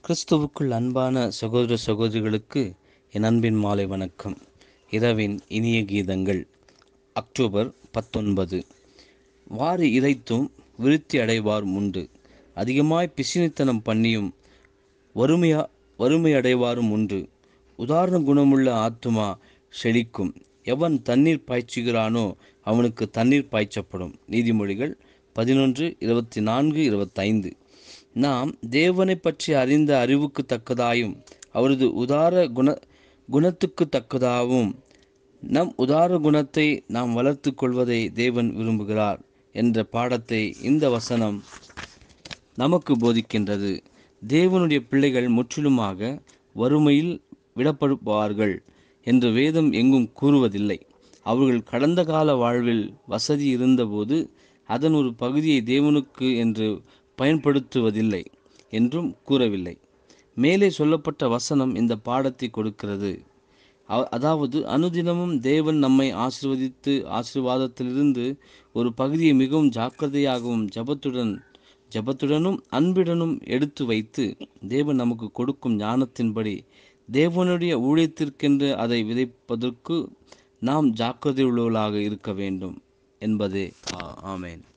கிறிஸ்துவுக்குள் அன்பான சகோதர சகோதரிகளுக்கு என் அன்பின் மாலை வணக்கம் இரவின் இனிய கீதங்கள் அக்டோபர் பத்தொன்பது வாரி இறைத்தும் விருத்தி அடைவார் உண்டு அதிகமாய் பிசினித்தனம் பண்ணியும் வறுமையா வறுமை அடைவாரும் உண்டு உதாரண குணமுள்ள ஆத்துமா செழிக்கும் எவன் தண்ணீர் பாய்ச்சுகிறானோ அவனுக்கு தண்ணீர் பாய்ச்சப்படும் நீதிமொழிகள் பதினொன்று இருபத்தி நான்கு இருபத்தைந்து நாம் தேவனை பற்றி அறிந்த அறிவுக்கு தக்கதாயும் அவரது உதார குண குணத்துக்கு தக்கதாகவும் நம் உதார குணத்தை நாம் வளர்த்து கொள்வதை தேவன் விரும்புகிறார் என்ற பாடத்தை இந்த வசனம் நமக்கு போதிக்கின்றது தேவனுடைய பிள்ளைகள் முற்றிலுமாக வறுமையில் விடப்படுவார்கள் என்று வேதம் எங்கும் கூறுவதில்லை அவர்கள் கடந்த கால வாழ்வில் வசதி இருந்தபோது அதன் ஒரு பகுதியை தேவனுக்கு என்று பயன்படுத்துவதில்லை என்றும் கூறவில்லை மேலே சொல்லப்பட்ட வசனம் இந்த பாடத்தை கொடுக்கிறது அ- அதாவது அனுதினமும் தேவன் நம்மை ஆசிர்வதித்து ஆசீர்வாதத்திலிருந்து ஒரு பகுதியை மிகவும் ஜாக்கிரதையாகவும் ஜபத்துடன் ஜபத்துடனும் அன்புடனும் எடுத்து வைத்து தேவன் நமக்கு கொடுக்கும் ஞானத்தின்படி தேவனுடைய ஊழியத்திற்கென்று அதை விதைப்பதற்கு நாம் ஜாக்கிரதை உள்ளவர்களாக இருக்க வேண்டும் என்பதே ஆ- ஆமென்